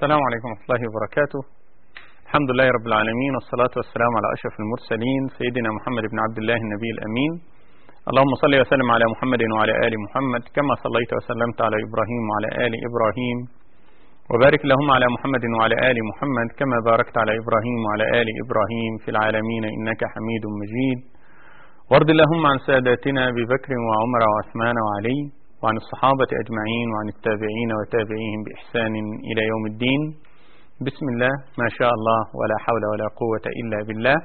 السلام عليكم ورحمة الله وبركاته الحمد لله رب العالمين والصلاة والسلام على أشرف المرسلين سيدنا محمد بن عبد الله النبي الأمين اللهم صل وسلم على محمد وعلى آل محمد كما صليت وسلمت على إبراهيم وعلى آل إبراهيم وبارك اللهم على محمد وعلى آل محمد كما باركت على إبراهيم وعلى آل إبراهيم في العالمين إنك حميد مجيد وارض اللهم عن ساداتنا أبي بكر وعمر وعثمان وعلي وعن الصحابة أجمعين وعن التابعين وتابعيهم بإحسان إلى يوم الدين بسم الله ما شاء الله ولا حول ولا قوة إلا بالله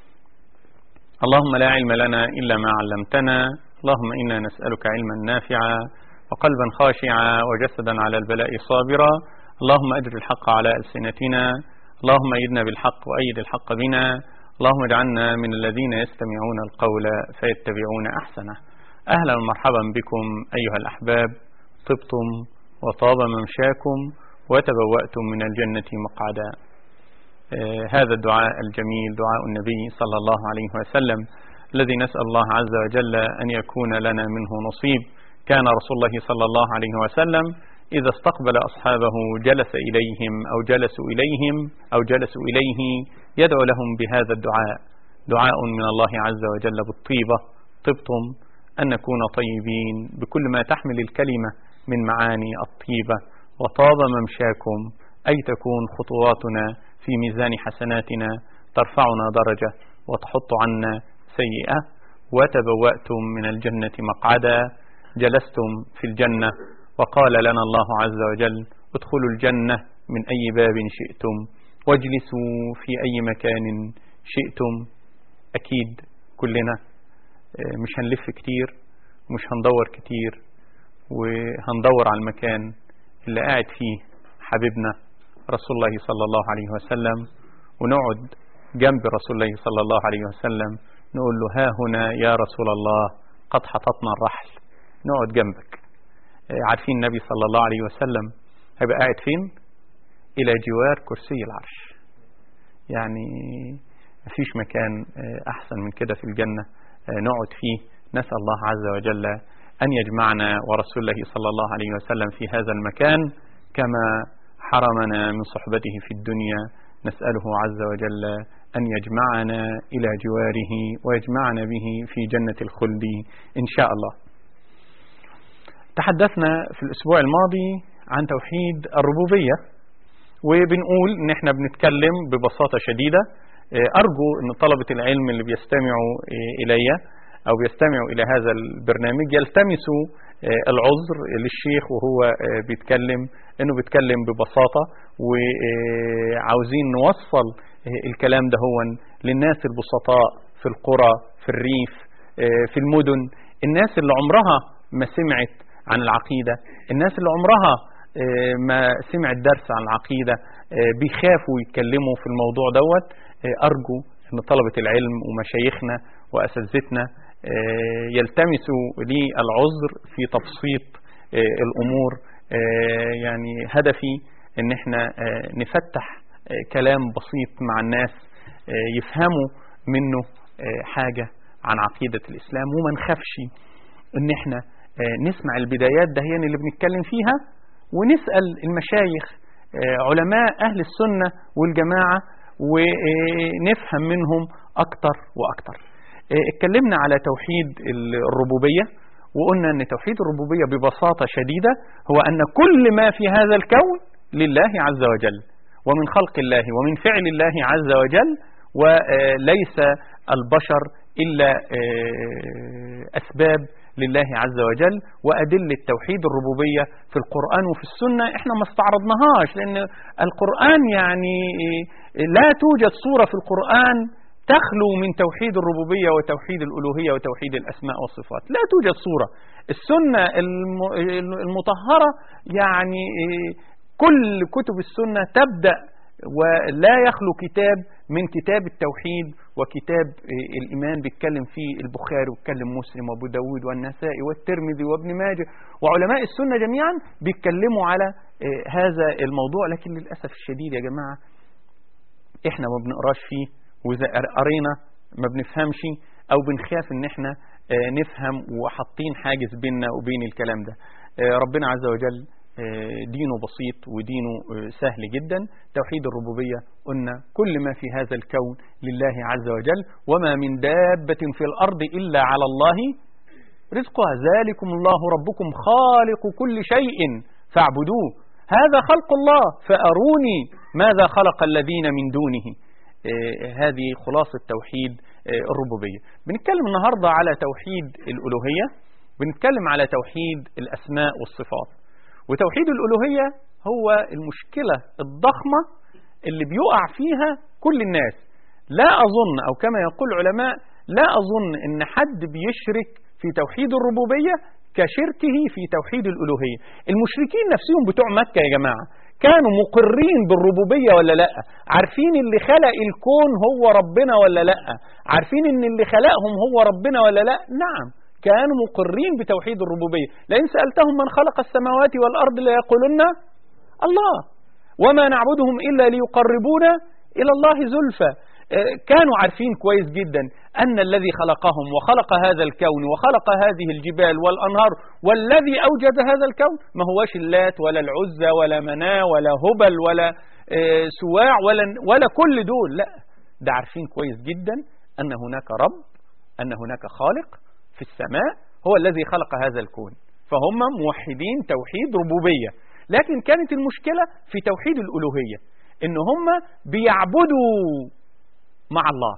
اللهم لا علم لنا إلا ما علمتنا اللهم إنا نسألك علما نافعا وقلبا خاشعا وجسدا على البلاء صابرا اللهم أجر الحق على ألسنتنا اللهم أيدنا بالحق وأيد الحق بنا اللهم اجعلنا من الذين يستمعون القول فيتبعون أحسنه أهلا ومرحبا بكم أيها الأحباب طبتم وطاب ممشاكم وتبوأتم من الجنة مقعدا آه هذا الدعاء الجميل دعاء النبي صلى الله عليه وسلم الذي نسأل الله عز وجل أن يكون لنا منه نصيب كان رسول الله صلى الله عليه وسلم إذا استقبل أصحابه جلس إليهم أو جلسوا إليهم أو جلسوا إليه يدعو لهم بهذا الدعاء دعاء من الله عز وجل بالطيبة طبتم أن نكون طيبين بكل ما تحمل الكلمة من معاني الطيبة وطاب ممشاكم أي تكون خطواتنا في ميزان حسناتنا ترفعنا درجة وتحط عنا سيئة وتبوأتم من الجنة مقعدا جلستم في الجنة وقال لنا الله عز وجل ادخلوا الجنة من أي باب شئتم واجلسوا في أي مكان شئتم أكيد كلنا مش هنلف كتير مش هندور كتير وهندور على المكان اللي قاعد فيه حبيبنا رسول الله صلى الله عليه وسلم ونقعد جنب رسول الله صلى الله عليه وسلم نقول له ها هنا يا رسول الله قد حطتنا الرحل نقعد جنبك عارفين النبي صلى الله عليه وسلم هيبقى قاعد فين إلى جوار كرسي العرش يعني مفيش مكان أحسن من كده في الجنة نقعد فيه نسأل الله عز وجل أن يجمعنا ورسول الله صلى الله عليه وسلم في هذا المكان كما حرمنا من صحبته في الدنيا نسأله عز وجل أن يجمعنا إلى جواره ويجمعنا به في جنة الخلد إن شاء الله تحدثنا في الأسبوع الماضي عن توحيد الربوبية وبنقول إن احنا بنتكلم ببساطة شديدة أرجو أن طلبة العلم اللي بيستمعوا إلي أو بيستمعوا إلى هذا البرنامج يلتمسوا العذر للشيخ وهو بيتكلم أنه بيتكلم ببساطة وعاوزين نوصل الكلام ده هو للناس البسطاء في القرى في الريف في المدن الناس اللي عمرها ما سمعت عن العقيدة الناس اللي عمرها ما سمعت درس عن العقيدة بيخافوا يتكلموا في الموضوع دوت أرجو أن طلبة العلم ومشايخنا وأساتذتنا يلتمسوا لي العذر في تبسيط الأمور يعني هدفي أن احنا نفتح كلام بسيط مع الناس يفهموا منه حاجة عن عقيدة الإسلام وما نخافش أن احنا نسمع البدايات ده هي اللي بنتكلم فيها ونسأل المشايخ علماء أهل السنة والجماعة ونفهم منهم أكتر وأكتر اتكلمنا على توحيد الربوبية وقلنا أن توحيد الربوبية ببساطة شديدة هو أن كل ما في هذا الكون لله عز وجل ومن خلق الله ومن فعل الله عز وجل وليس البشر إلا أسباب لله عز وجل وأدلة توحيد الربوبية في القرآن وفي السنة احنا ما استعرضناهاش لأن القرآن يعني لا توجد صورة في القرآن تخلو من توحيد الربوبية وتوحيد الألوهية وتوحيد الأسماء والصفات لا توجد صورة السنة المطهرة يعني كل كتب السنة تبدأ ولا يخلو كتاب من كتاب التوحيد وكتاب الإيمان بيتكلم فيه البخاري ويتكلم مسلم وابو داود والنسائي والترمذي وابن ماجه وعلماء السنة جميعا بيتكلموا على هذا الموضوع لكن للأسف الشديد يا جماعة احنا ما بنقراش فيه وإذا قرينا ما بنفهمش أو بنخاف إن احنا نفهم وحاطين حاجز بيننا وبين الكلام ده ربنا عز وجل دينه بسيط ودينه سهل جدا توحيد الربوبية قلنا كل ما في هذا الكون لله عز وجل وما من دابة في الأرض إلا على الله رزقها ذلكم الله ربكم خالق كل شيء فاعبدوه هذا خلق الله فأروني ماذا خلق الذين من دونه هذه خلاصة توحيد الربوبية بنتكلم النهاردة على توحيد الألوهية بنتكلم على توحيد الأسماء والصفات وتوحيد الألوهية هو المشكلة الضخمة اللي بيقع فيها كل الناس لا أظن أو كما يقول العلماء لا أظن أن حد بيشرك في توحيد الربوبية كشركه في توحيد الألوهية المشركين نفسهم بتوع مكة يا جماعة كانوا مقرين بالربوبية ولا لا عارفين اللي خلق الكون هو ربنا ولا لا عارفين ان اللي خلقهم هو ربنا ولا لا نعم كانوا مقرين بتوحيد الربوبية لئن سألتهم من خلق السماوات والأرض ليقولن الله وما نعبدهم إلا ليقربونا إلى الله زلفى كانوا عارفين كويس جدا أن الذي خلقهم وخلق هذا الكون وخلق هذه الجبال والأنهار والذي أوجد هذا الكون ما هوش اللات ولا العزة ولا مناة ولا هبل ولا سواع ولا, ولا كل دول لا ده عارفين كويس جدا أن هناك رب أن هناك خالق في السماء هو الذي خلق هذا الكون فهم موحدين توحيد ربوبية لكن كانت المشكلة في توحيد الألوهية إن هم بيعبدوا مع الله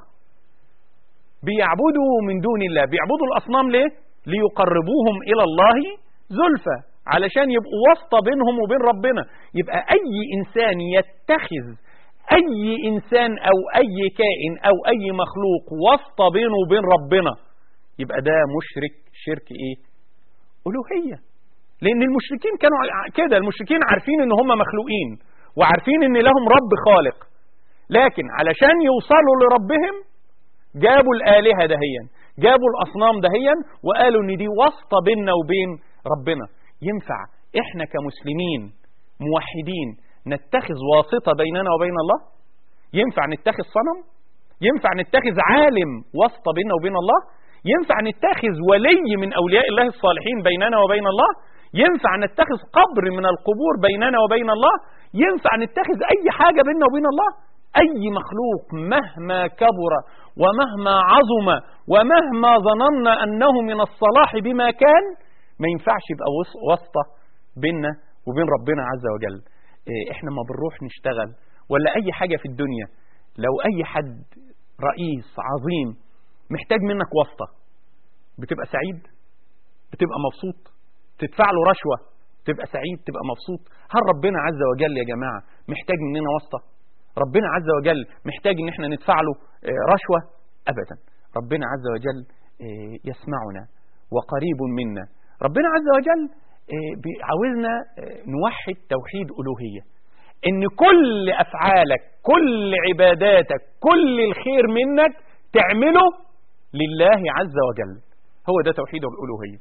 بيعبدوا من دون الله بيعبدوا الأصنام ليه ليقربوهم إلى الله زلفى علشان يبقوا واسطة بينهم وبين ربنا يبقى أي إنسان يتخذ أي إنسان أو أي كائن أو أي مخلوق واسطة بينه وبين ربنا يبقى ده مشرك شرك إيه ألوهية لأن المشركين كانوا كده المشركين عارفين إن هم مخلوقين وعارفين إن لهم رب خالق لكن علشان يوصلوا لربهم جابوا الآلهة دهيا جابوا الأصنام دهيا وقالوا إن دي واسطة بيننا وبين ربنا ينفع إحنا كمسلمين موحدين نتخذ واسطة بيننا وبين الله ينفع نتخذ صنم ينفع نتخذ عالم واسطة بيننا وبين الله ينفع نتخذ ولي من أولياء الله الصالحين بيننا وبين الله ينفع نتخذ قبر من القبور بيننا وبين الله ينفع نتخذ أي حاجة بيننا وبين الله أي مخلوق مهما كبر ومهما عظم ومهما ظننا أنه من الصلاح بما كان ما ينفعش يبقى واسطة بيننا وبين ربنا عز وجل احنا ما بنروح نشتغل ولا أي حاجة في الدنيا لو أي حد رئيس عظيم محتاج منك واسطة بتبقى سعيد بتبقى مبسوط تدفع له رشوة تبقى سعيد تبقى مبسوط هل ربنا عز وجل يا جماعة محتاج مننا واسطة ربنا عز وجل محتاج ان احنا ندفع له رشوة ابدا ربنا عز وجل يسمعنا وقريب منا ربنا عز وجل عاوزنا نوحد توحيد ألوهية ان كل افعالك كل عباداتك كل الخير منك تعمله لله عز وجل هو ده توحيد الألوهية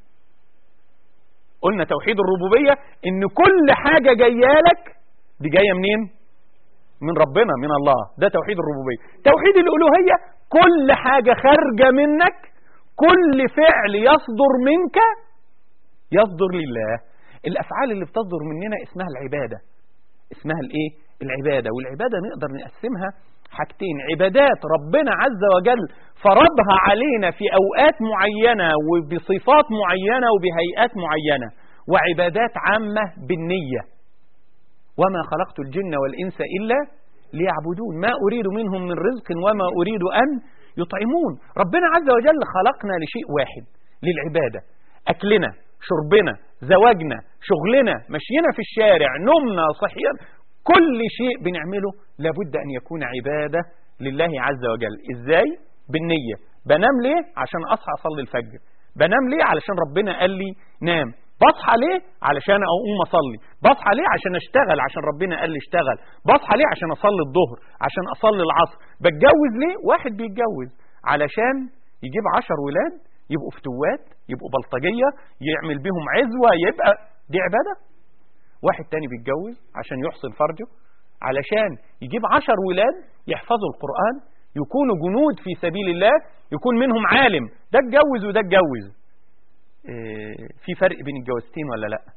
قلنا توحيد الربوبية ان كل حاجة جايه لك دي جاية منين من ربنا من الله ده توحيد الربوبية توحيد الألوهية كل حاجة خارجة منك كل فعل يصدر منك يصدر لله الأفعال اللي بتصدر مننا اسمها العبادة اسمها الايه العبادة والعبادة نقدر نقسمها حاجتين عبادات ربنا عز وجل فرضها علينا في أوقات معينة وبصفات معينة وبهيئات معينة وعبادات عامة بالنية وما خلقت الجن والإنس إلا ليعبدون ما أريد منهم من رزق وما أريد أن يطعمون ربنا عز وجل خلقنا لشيء واحد للعبادة أكلنا شربنا زواجنا شغلنا مشينا في الشارع نومنا صحيان كل شيء بنعمله لابد أن يكون عبادة لله عز وجل إزاي؟ بالنية بنام ليه؟ عشان أصحى أصلي الفجر بنام ليه؟ علشان ربنا قال لي نام بصحى ليه علشان اقوم اصلي بصحى ليه عشان اشتغل عشان ربنا قال لي اشتغل بصحى ليه عشان اصلي الظهر عشان اصلي العصر بتجوز ليه واحد بيتجوز علشان يجيب عشر ولاد يبقوا فتوات يبقوا بلطجية يعمل بيهم عزوة يبقى دي عبادة واحد تاني بيتجوز عشان يحصن فرجه علشان يجيب عشر ولاد يحفظوا القرآن يكونوا جنود في سبيل الله يكون منهم عالم ده اتجوز وده اتجوز في فرق بين الجوازتين ولا لا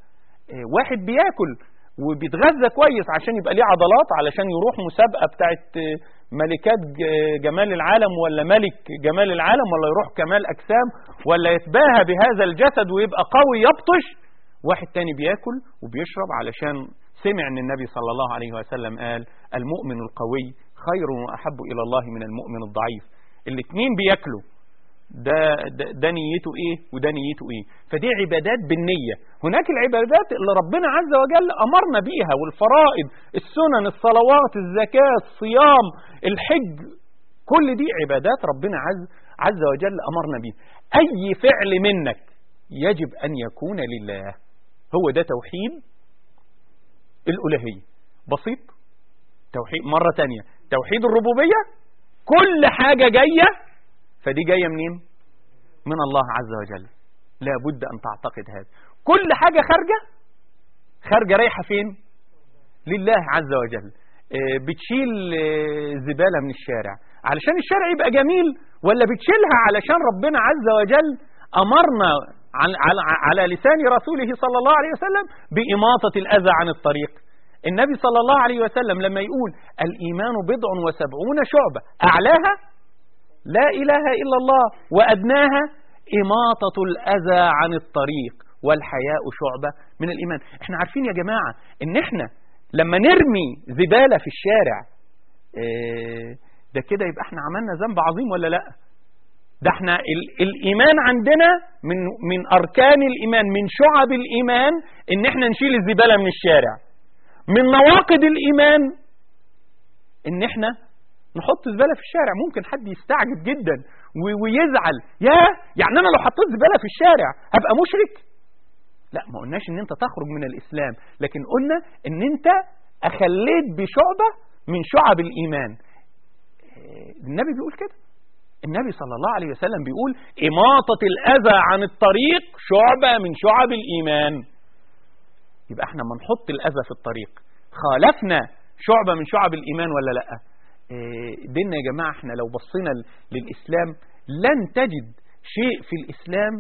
آه، واحد بياكل وبيتغذى كويس عشان يبقى ليه عضلات علشان يروح مسابقة بتاعت آه، ملكات ج- جمال العالم ولا ملك جمال العالم ولا يروح كمال أجسام ولا يتباهى بهذا الجسد ويبقى قوي يبطش واحد تاني بياكل وبيشرب علشان سمع ان النبي صلى الله عليه وسلم قال المؤمن القوي خير واحب الى الله من المؤمن الضعيف الاثنين بياكلوا ده, ده ده نيته ايه وده نيته ايه فدي عبادات بالنية هناك العبادات اللي ربنا عز وجل امرنا بيها والفرائض السنن الصلوات الزكاة الصيام الحج كل دي عبادات ربنا عز عز وجل امرنا بيها اي فعل منك يجب ان يكون لله هو ده توحيد الالوهية بسيط توحيد مرة تانية توحيد الربوبية كل حاجة جاية فدي جاية منين من الله عز وجل لا بد أن تعتقد هذا كل حاجة خارجة خارجة رايحة فين لله عز وجل آه، بتشيل آه، زبالة من الشارع علشان الشارع يبقى جميل ولا بتشيلها علشان ربنا عز وجل أمرنا عن على, على لسان رسوله صلى الله عليه وسلم بإماطة الأذى عن الطريق النبي صلى الله عليه وسلم لما يقول الإيمان بضع وسبعون شعبة أعلاها لا إله إلا الله وأدناها إماطة الأذى عن الطريق والحياء شعبة من الإيمان احنا عارفين يا جماعة ان احنا لما نرمي زبالة في الشارع اه ده كده يبقى احنا عملنا ذنب عظيم ولا لا ده احنا ال الإيمان عندنا من, من أركان الإيمان من شعب الإيمان ان احنا نشيل الزبالة من الشارع من نواقض الإيمان ان احنا نحط زبالة في الشارع ممكن حد يستعجب جدا ويزعل يا يعني انا لو حطيت زبالة في الشارع هبقى مشرك لا ما قلناش ان انت تخرج من الاسلام لكن قلنا ان انت اخليت بشعبة من شعب الايمان النبي بيقول كده النبي صلى الله عليه وسلم بيقول اماطة الاذى عن الطريق شعبة من شعب الايمان يبقى احنا ما نحط الاذى في الطريق خالفنا شعبة من شعب الايمان ولا لا ديننا يا جماعة احنا لو بصينا للإسلام لن تجد شيء في الإسلام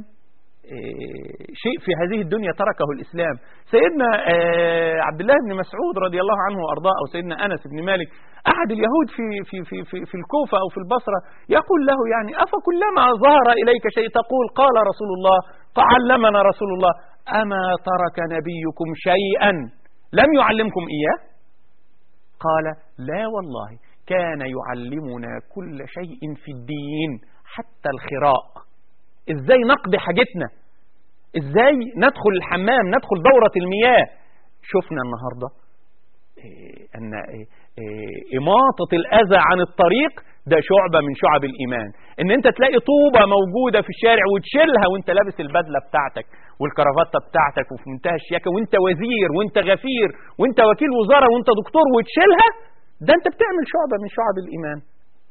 شيء في هذه الدنيا تركه الإسلام سيدنا عبد الله بن مسعود رضي الله عنه وأرضاه أو سيدنا أنس بن مالك أحد اليهود في, في, في, في, في الكوفة أو في البصرة يقول له يعني أفكلما ظهر إليك شيء تقول قال رسول الله علمنا رسول الله أما ترك نبيكم شيئا لم يعلمكم إياه قال لا والله كان يعلمنا كل شيء في الدين حتى الخراء ازاي نقضي حاجتنا ازاي ندخل الحمام ندخل دورة المياه شفنا النهاردة إيه ان إيه إيه إماطة الأذى عن الطريق ده شعبة من شعب الإيمان ان انت تلاقي طوبة موجودة في الشارع وتشيلها وانت لابس البدلة بتاعتك والكرافتة بتاعتك وفي منتهى الشياكة وانت وزير وانت غفير وانت وكيل وزارة وانت دكتور وتشيلها ده انت بتعمل شعبة من شعب الإيمان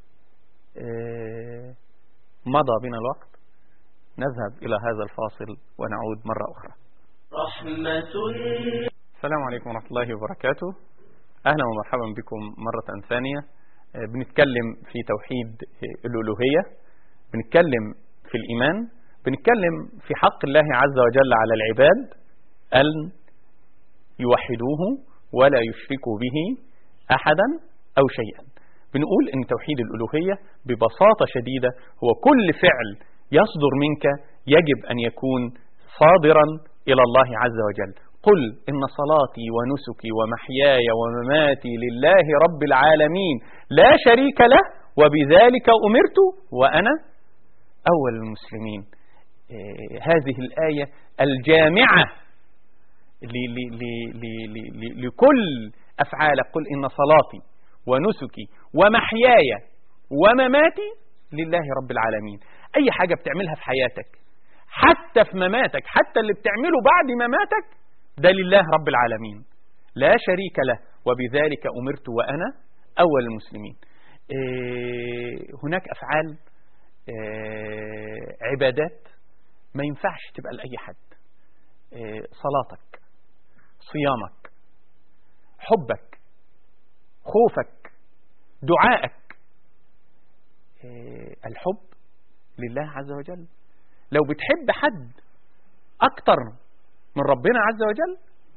إيه مضى بنا الوقت نذهب إلى هذا الفاصل ونعود مرة أخرى رحمة السلام عليكم ورحمة الله وبركاته أهلا ومرحبا بكم مرة ثانية بنتكلم في توحيد الألوهية بنتكلم في الإيمان بنتكلم في حق الله عز وجل على العباد أن يوحدوه ولا يشركوا به أحدا أو شيئا بنقول أن توحيد الألوهية ببساطة شديدة هو كل فعل يصدر منك يجب أن يكون صادرا إلى الله عز وجل قل إن صلاتي ونسكي ومحياي ومماتي لله رب العالمين لا شريك له وبذلك أمرت وأنا أول المسلمين إيه هذه الآية الجامعة لكل أفعالك قل إن صلاتي ونسكي ومحياي ومماتي لله رب العالمين أي حاجة بتعملها في حياتك حتى في مماتك حتى اللي بتعمله بعد مماتك ده لله رب العالمين لا شريك له وبذلك أمرت وأنا أول المسلمين إيه هناك أفعال إيه عبادات ما ينفعش تبقى لأي حد إيه صلاتك صيامك حبك خوفك دعائك الحب لله عز وجل لو بتحب حد أكتر من ربنا عز وجل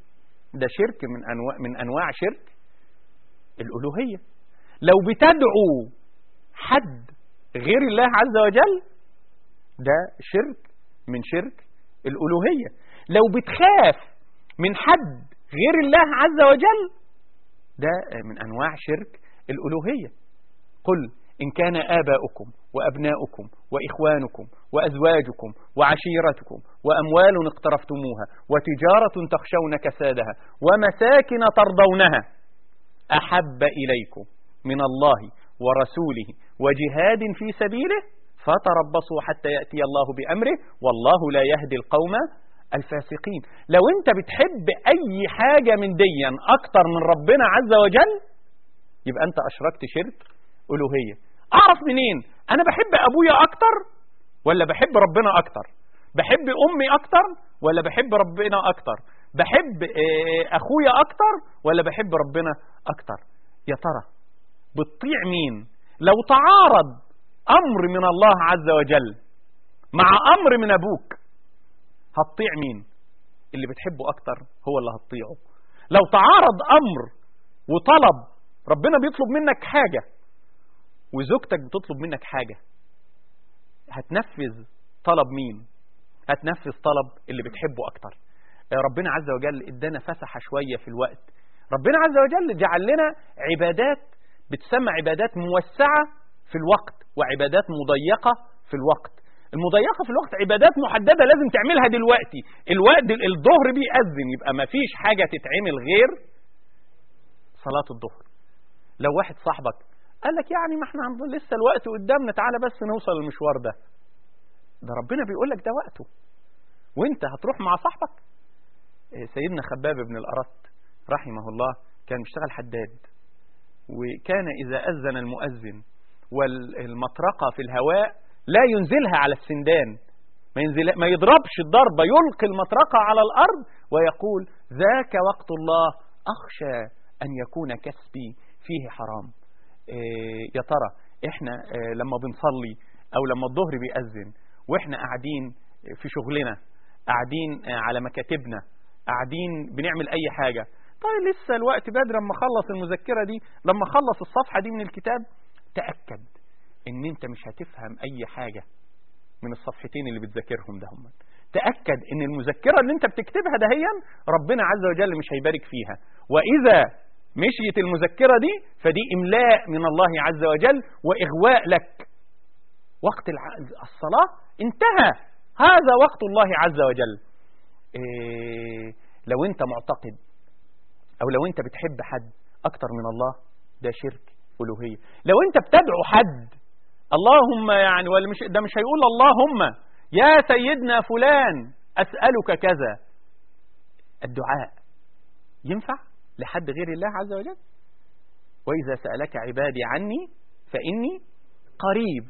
ده شرك من أنواع, من أنواع شرك الألوهية لو بتدعو حد غير الله عز وجل ده شرك من شرك الألوهية لو بتخاف من حد غير الله عز وجل ده من أنواع شرك الألوهية قل إن كان آباؤكم وأبناؤكم وإخوانكم وأزواجكم وعشيرتكم وأموال اقترفتموها وتجارة تخشون كسادها ومساكن ترضونها أحب إليكم من الله ورسوله وجهاد في سبيله فتربصوا حتى يأتي الله بأمره والله لا يهدي القوم الفاسقين لو انت بتحب اي حاجة من ديا اكتر من ربنا عز وجل يبقى انت اشركت شرك الوهية اعرف منين انا بحب ابويا اكتر ولا بحب ربنا اكتر بحب امي اكتر ولا بحب ربنا اكتر بحب اخويا اكتر ولا بحب ربنا اكتر يا ترى بتطيع مين لو تعارض امر من الله عز وجل مع امر من ابوك هتطيع مين اللي بتحبه اكتر هو اللي هتطيعه لو تعارض امر وطلب ربنا بيطلب منك حاجة وزوجتك بتطلب منك حاجة هتنفذ طلب مين هتنفذ طلب اللي بتحبه اكتر ربنا عز وجل ادانا فسحة شوية في الوقت ربنا عز وجل جعل لنا عبادات بتسمى عبادات موسعة في الوقت وعبادات مضيقة في الوقت المضيقة في الوقت عبادات محددة لازم تعملها دلوقتي الوقت الظهر بيأذن يبقى ما فيش حاجة تتعمل غير صلاة الظهر لو واحد صاحبك قال لك يعني ما احنا لسه الوقت قدامنا تعالى بس نوصل المشوار ده ده ربنا بيقول لك ده وقته وانت هتروح مع صاحبك سيدنا خباب بن الأرت رحمه الله كان بيشتغل حداد وكان إذا أذن المؤذن والمطرقة في الهواء لا ينزلها على السندان ما, ينزل ما يضربش الضربة يلقي المطرقة على الأرض ويقول ذاك وقت الله أخشى أن يكون كسبي فيه حرام إيه يا ترى إحنا إيه لما بنصلي أو لما الظهر بيأذن وإحنا قاعدين في شغلنا قاعدين على مكاتبنا قاعدين بنعمل أي حاجة طيب لسه الوقت بدري لما أخلص المذكرة دي لما أخلص الصفحة دي من الكتاب تأكد ان انت مش هتفهم اي حاجة من الصفحتين اللي بتذاكرهم ده هم تأكد ان المذكرة اللي انت بتكتبها دهيا ربنا عز وجل مش هيبارك فيها واذا مشيت المذكرة دي فدي املاء من الله عز وجل واغواء لك وقت الصلاة انتهى هذا وقت الله عز وجل إيه لو انت معتقد او لو انت بتحب حد اكتر من الله ده شرك ألوهية لو انت بتدعو حد اللهم يعني ولا مش ده مش هيقول اللهم يا سيدنا فلان أسألك كذا الدعاء ينفع لحد غير الله عز وجل وإذا سألك عبادي عني فإني قريب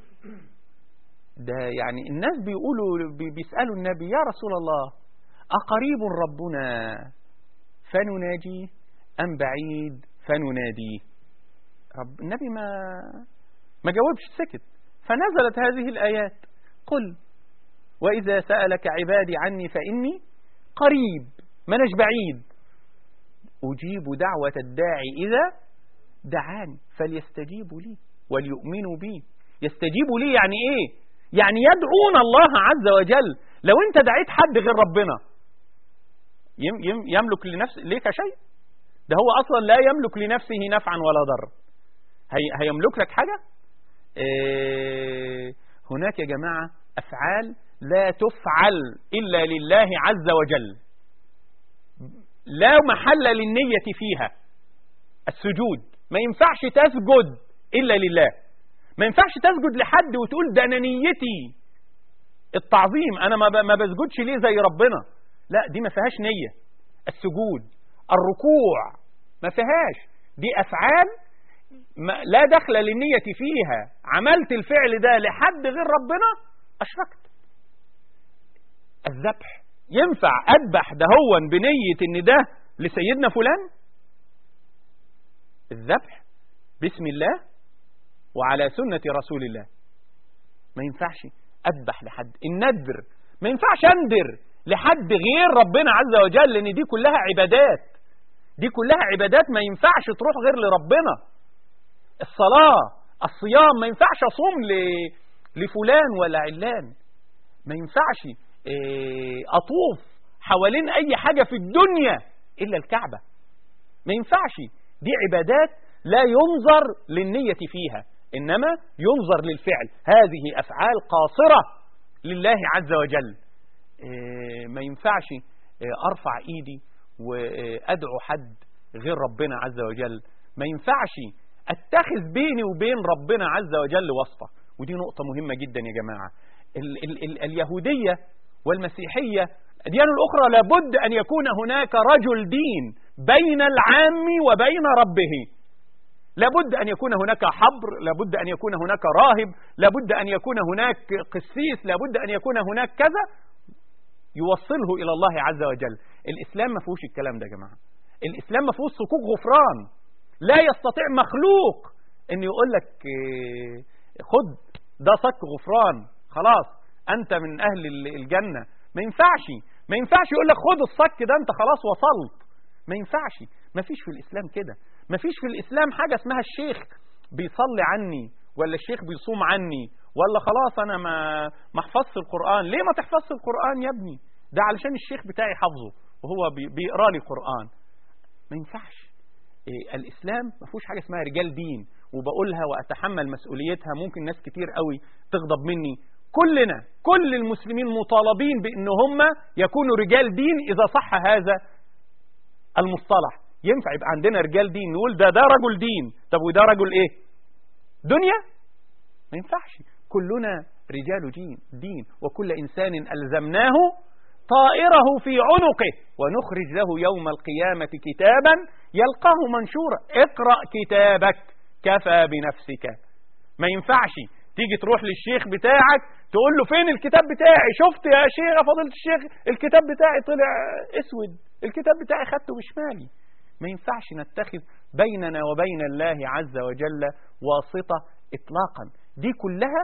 ده يعني الناس بيقولوا بيسألوا النبي يا رسول الله أقريب ربنا فنناجي أم بعيد فنناديه رب النبي ما ما جاوبش سكت فنزلت هذه الآيات قل وإذا سألك عبادي عني فإني قريب منش بعيد أجيب دعوة الداعي إذا دعاني فليستجيبوا لي وليؤمنوا بي يستجيبوا لي يعني إيه يعني يدعون الله عز وجل لو أنت دعيت حد غير ربنا يم يم يملك لنفسه ليك شيء ده هو أصلا لا يملك لنفسه نفعا ولا ضر هي هيملك لك حاجة إيه هناك يا جماعة أفعال لا تفعل إلا لله عز وجل لا محل للنية فيها السجود ما ينفعش تسجد إلا لله ما ينفعش تسجد لحد وتقول ده أنا نيتي التعظيم أنا ما بسجدش ليه زي ربنا لا دي ما فيهاش نية السجود الركوع ما فيهاش دي أفعال لا دخل للنية فيها عملت الفعل ده لحد غير ربنا أشركت الذبح ينفع أذبح ده هو بنية إن ده لسيدنا فلان الذبح بسم الله وعلى سنة رسول الله ما ينفعش أذبح لحد الندر ما ينفعش أندر لحد غير ربنا عز وجل لأن دي كلها عبادات دي كلها عبادات ما ينفعش تروح غير لربنا الصلاة الصيام ما ينفعش أصوم لفلان ولا علان ما ينفعش آه، أطوف حوالين أي حاجة في الدنيا إلا الكعبة ما ينفعش دي عبادات لا ينظر للنية فيها إنما ينظر للفعل هذه أفعال قاصرة لله عز وجل آه، ما ينفعش آه، أرفع إيدي وأدعو حد غير ربنا عز وجل ما ينفعش أتخذ بيني وبين ربنا عز وجل وصفة ودي نقطة مهمة جدا يا جماعة ال ال ال اليهودية والمسيحية الأديان الأخرى لابد أن يكون هناك رجل دين بين العام وبين ربه لابد أن يكون هناك حبر لابد أن يكون هناك راهب لابد أن يكون هناك قسيس لابد أن يكون هناك كذا يوصله إلى الله عز وجل الإسلام ما فيهوش الكلام ده يا جماعة الإسلام ما فيهوش صكوك غفران لا يستطيع مخلوق أن يقول لك آه، خد ده صك غفران خلاص أنت من أهل الجنة ما ينفعش ما ينفعش يقول لك خد الصك ده أنت خلاص وصلت ما ينفعش ما فيش في الإسلام كده ما فيش في الإسلام حاجة اسمها الشيخ بيصلي عني ولا الشيخ بيصوم عني ولا خلاص أنا ما ما حفظت القرآن ليه ما تحفظش القرآن يا ابني ده علشان الشيخ بتاعي حفظه وهو بيقرا لي قرآن ما ينفعش إيه الإسلام ما فيهوش حاجة اسمها رجال دين وبقولها وأتحمل مسؤوليتها ممكن ناس كتير قوي تغضب مني كلنا كل المسلمين مطالبين بأن هم يكونوا رجال دين إذا صح هذا المصطلح ينفع يبقى عندنا رجال دين نقول ده ده رجل دين طب وده رجل ايه دنيا ما ينفعش كلنا رجال دين دين وكل إنسان ألزمناه طائره في عنقه ونخرج له يوم القيامة كتابا يلقاه منشورا اقرأ كتابك كفى بنفسك ما ينفعش تيجي تروح للشيخ بتاعك تقول له فين الكتاب بتاعي شفت يا شيخ فضلت الشيخ الكتاب بتاعي طلع اسود الكتاب بتاعي خدته بشمالي ما ينفعش نتخذ بيننا وبين الله عز وجل واسطة اطلاقا دي كلها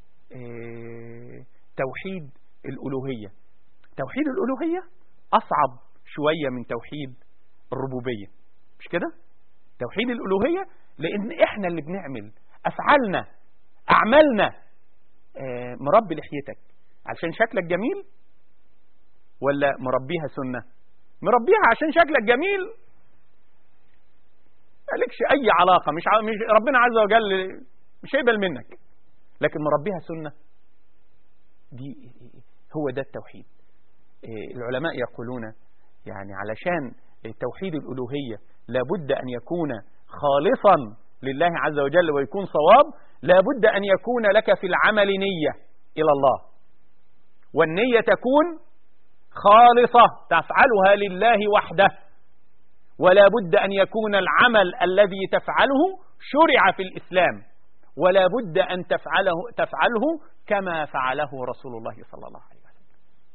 اه توحيد الألوهية توحيد الألوهية أصعب شوية من توحيد الربوبية مش كده توحيد الألوهية لأن إحنا اللي بنعمل أفعالنا أعمالنا اه مربي لحيتك عشان شكلك جميل ولا مربيها سنة مربيها عشان شكلك جميل مالكش أي علاقة مش, مش ربنا عز وجل مش هيقبل منك لكن مربيها سنة دي هو ده التوحيد إيه، العلماء يقولون يعني علشان توحيد الألوهية لابد أن يكون خالصا لله عز وجل ويكون صواب لابد أن يكون لك في العمل نية إلى الله والنية تكون خالصة تفعلها لله وحده ولا بد أن يكون العمل الذي تفعله شرع في الإسلام ولا بد أن تفعله, تفعله كما فعله رسول الله صلى الله عليه وسلم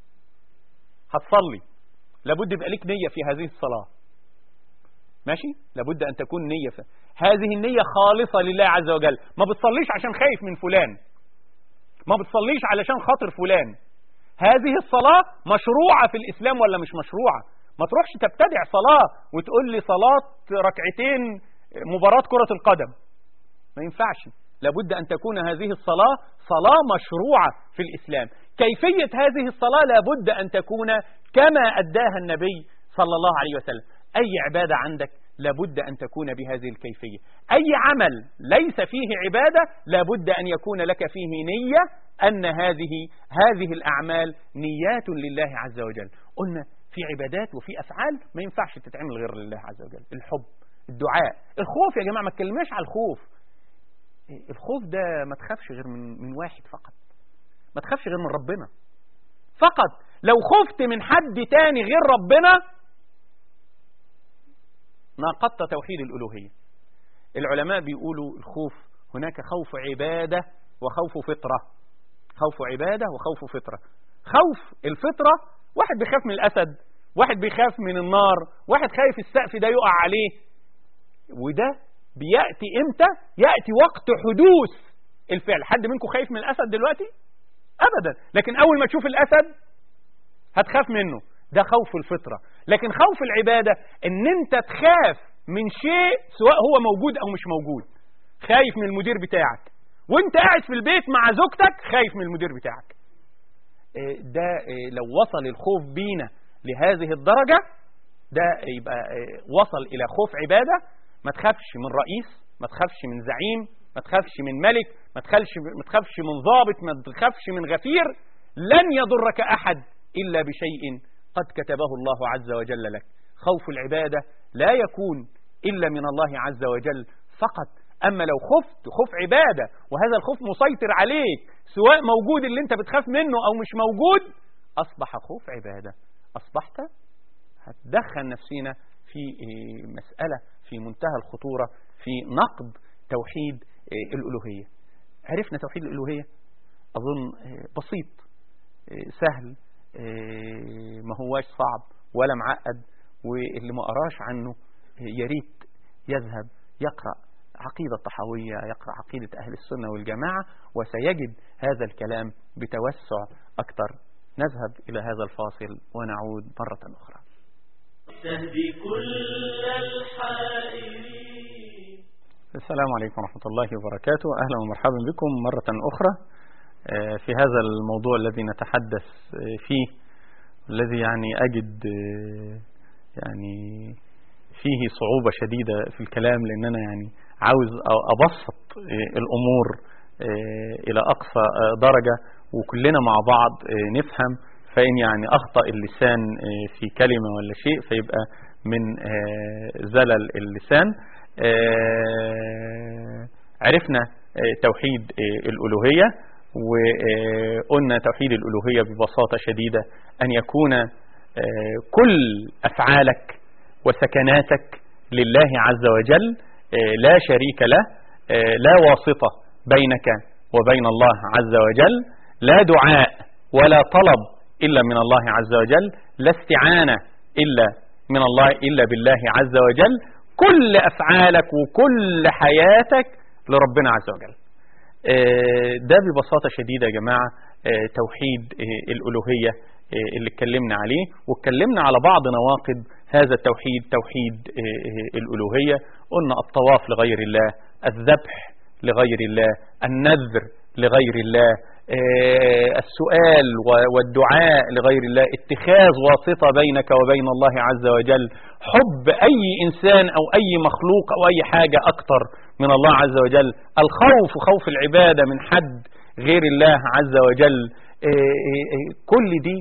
هتصلي لابد يبقى لك نية في هذه الصلاة ماشي لابد أن تكون نية في هذه النية خالصة لله عز وجل ما بتصليش عشان خايف من فلان ما بتصليش علشان خاطر فلان هذه الصلاة مشروعة في الإسلام ولا مش مشروعة ما تروحش تبتدع صلاة وتقول لي صلاة ركعتين مباراة كرة القدم ما ينفعش لابد أن تكون هذه الصلاة صلاة مشروعة في الإسلام كيفية هذه الصلاة لابد أن تكون كما أداها النبي صلى الله عليه وسلم أي عبادة عندك لابد أن تكون بهذه الكيفية أي عمل ليس فيه عبادة لابد أن يكون لك فيه نية أن هذه هذه الأعمال نيات لله عز وجل قلنا في عبادات وفي أفعال ما ينفعش تتعمل غير لله عز وجل الحب الدعاء الخوف يا جماعة ما تكلمناش على الخوف الخوف ده ما تخافش غير من, من واحد فقط ما تخافش غير من ربنا فقط لو خفت من حد تاني غير ربنا ناقضت توحيد الألوهية العلماء بيقولوا الخوف هناك خوف عبادة وخوف فطرة خوف عبادة وخوف فطرة خوف الفطرة واحد بيخاف من الأسد واحد بيخاف من النار واحد خايف السقف ده يقع عليه وده بيأتي امتى يأتي وقت حدوث الفعل حد منكم خايف من الأسد دلوقتي أبدا لكن أول ما تشوف الأسد هتخاف منه ده خوف الفطرة لكن خوف العبادة ان انت تخاف من شيء سواء هو موجود او مش موجود خايف من المدير بتاعك وانت قاعد في البيت مع زوجتك خايف من المدير بتاعك إيه ده إيه لو وصل الخوف بينا لهذه الدرجة ده يبقى إيه وصل إلى خوف عبادة ما تخافش من رئيس ما تخافش من زعيم ما تخافش من ملك ما تخافش ما تخافش من ضابط ما تخافش من غفير لن يضرك أحد إلا بشيء قد كتبه الله عز وجل لك خوف العبادة لا يكون إلا من الله عز وجل فقط أما لو خفت خوف عبادة وهذا الخوف مسيطر عليك سواء موجود اللي انت بتخاف منه أو مش موجود أصبح خوف عبادة أصبحت هتدخل نفسنا في مسألة في منتهى الخطورة في نقد توحيد الألوهية عرفنا توحيد الألوهية أظن بسيط سهل ما هواش صعب ولا معقد واللي ما قراش عنه يريد يذهب يقرأ عقيدة طحاوية يقرأ عقيدة أهل السنة والجماعة وسيجد هذا الكلام بتوسع أكثر نذهب إلى هذا الفاصل ونعود مرة أخرى تهدي كل الحائرين السلام عليكم ورحمة الله وبركاته أهلا ومرحبا بكم مرة أخرى في هذا الموضوع الذي نتحدث فيه الذي يعني أجد يعني فيه صعوبة شديدة في الكلام لأن أنا يعني عاوز أبسط الأمور إلى أقصى درجة وكلنا مع بعض نفهم فإن يعني أخطأ اللسان في كلمة ولا شيء فيبقى من زلل اللسان عرفنا توحيد الألوهية وقلنا توحيد الألوهية ببساطة شديدة أن يكون كل أفعالك وسكناتك لله عز وجل لا شريك له لا واسطة بينك وبين الله عز وجل لا دعاء ولا طلب إلا من الله عز وجل لا استعانة إلا من الله إلا بالله عز وجل كل أفعالك وكل حياتك لربنا عز وجل ده ببساطة شديدة يا جماعة توحيد الألوهية اللي اتكلمنا عليه واتكلمنا على بعض نواقض هذا التوحيد توحيد الألوهية قلنا الطواف لغير الله الذبح لغير الله النذر لغير الله السؤال والدعاء لغير الله اتخاذ واسطة بينك وبين الله عز وجل حب أي إنسان أو أي مخلوق أو أي حاجة أكتر من الله عز وجل الخوف خوف العبادة من حد غير الله عز وجل كل دي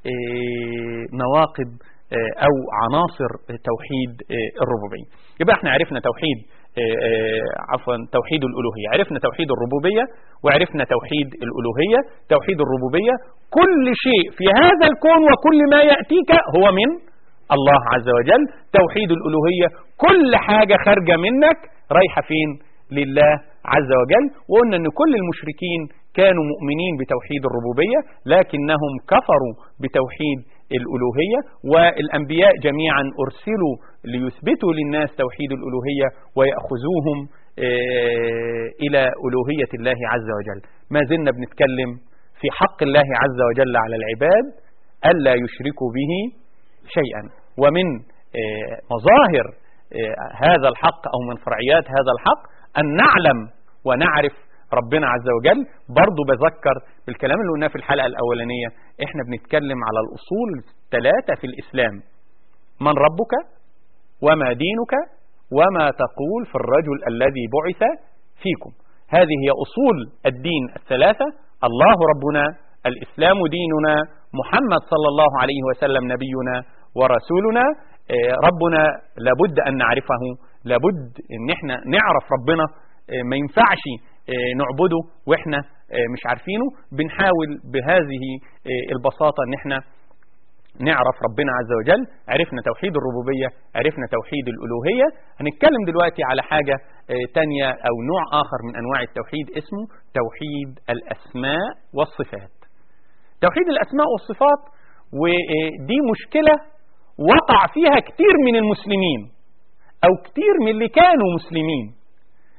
نواقض أو عناصر توحيد الربوبية يبقى احنا عرفنا توحيد عفوا توحيد الألوهية عرفنا توحيد الربوبية وعرفنا توحيد الألوهية توحيد الربوبية كل شيء في هذا الكون وكل ما يأتيك هو من الله عز وجل توحيد الألوهية كل حاجة خارجة منك رايحة فين لله عز وجل وقلنا أن كل المشركين كانوا مؤمنين بتوحيد الربوبية لكنهم كفروا بتوحيد الألوهية والأنبياء جميعا أرسلوا ليثبتوا للناس توحيد الألوهية ويأخذوهم إلى ألوهية الله عز وجل ما زلنا بنتكلم في حق الله عز وجل على العباد ألا يشركوا به شيئا ومن مظاهر هذا الحق أو من فرعيات هذا الحق أن نعلم ونعرف ربنا عز وجل برضو بذكر بالكلام اللي قلناه في الحلقة الأولانية احنا بنتكلم على الأصول الثلاثة في الإسلام من ربك وما دينك وما تقول في الرجل الذي بعث فيكم هذه هي أصول الدين الثلاثة الله ربنا الإسلام ديننا محمد صلى الله عليه وسلم نبينا ورسولنا ربنا لابد أن نعرفه لابد أن احنا نعرف ربنا ما ينفعش نعبده واحنا مش عارفينه بنحاول بهذه البساطة ان احنا نعرف ربنا عز وجل عرفنا توحيد الربوبية عرفنا توحيد الألوهية هنتكلم دلوقتي على حاجة تانية أو نوع آخر من أنواع التوحيد اسمه توحيد الأسماء والصفات توحيد الأسماء والصفات ودي مشكلة وقع فيها كتير من المسلمين أو كتير من اللي كانوا مسلمين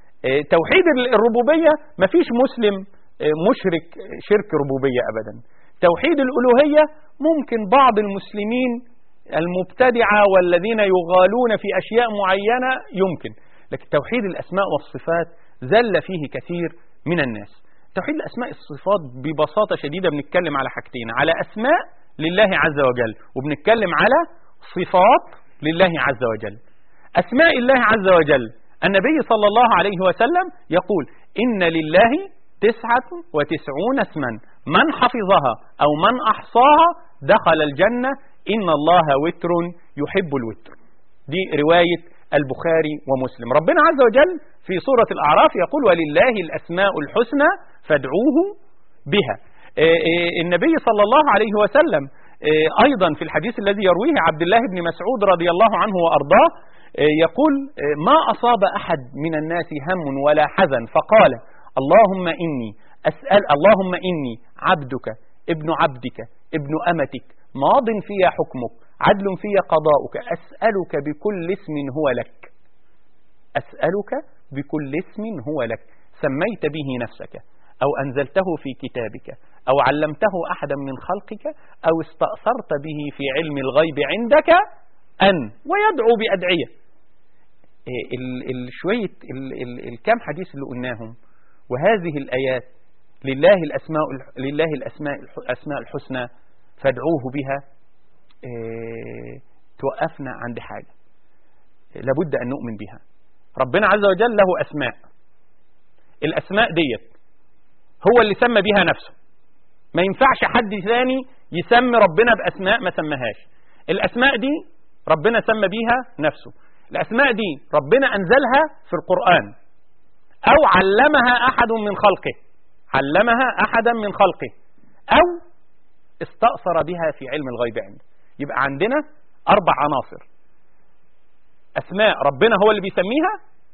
توحيد الربوبية مفيش مسلم مشرك شرك ربوبية أبدا توحيد الألوهية ممكن بعض المسلمين المبتدعة والذين يغالون في أشياء معينة يمكن لكن توحيد الأسماء والصفات زل فيه كثير من الناس توحيد الأسماء والصفات ببساطة شديدة بنتكلم على حاجتين على أسماء لله عز وجل وبنتكلم على صفات لله عز وجل أسماء الله عز وجل النبي صلى الله عليه وسلم يقول إن لله تسعة وتسعون اسما من حفظها أو من أحصاها دخل الجنة إن الله وتر يحب الوتر دي رواية البخاري ومسلم ربنا عز وجل في سورة الأعراف يقول ولله الأسماء الحسنى فادعوه بها النبي صلى الله عليه وسلم أيضا في الحديث الذي يرويه عبد الله بن مسعود رضي الله عنه وأرضاه يقول ما أصاب أحد من الناس هم ولا حزن فقال اللهم إني أسأل اللهم إني عبدك ابن عبدك ابن أمتك ماض في حكمك عدل في قضاؤك أسألك بكل اسم هو لك أسألك بكل اسم هو لك سميت به نفسك أو أنزلته في كتابك أو علمته أحدا من خلقك أو استأثرت به في علم الغيب عندك أن ويدعو بأدعية شوية الكام حديث اللي قلناهم وهذه الآيات لله الأسماء لله الأسماء الأسماء الحسنى فادعوه بها توقفنا عند حاجة لابد أن نؤمن بها ربنا عز وجل له أسماء الأسماء ديت هو اللي سمى بها نفسه ما ينفعش حد ثاني يسمي ربنا بأسماء ما سمهاش الأسماء دي ربنا سمى بيها نفسه الأسماء دي ربنا أنزلها في القرآن أو علمها أحد من خلقه علمها أحدا من خلقه أو استأثر بها في علم الغيب عنده يبقى عندنا أربع عناصر أسماء ربنا هو اللي بيسميها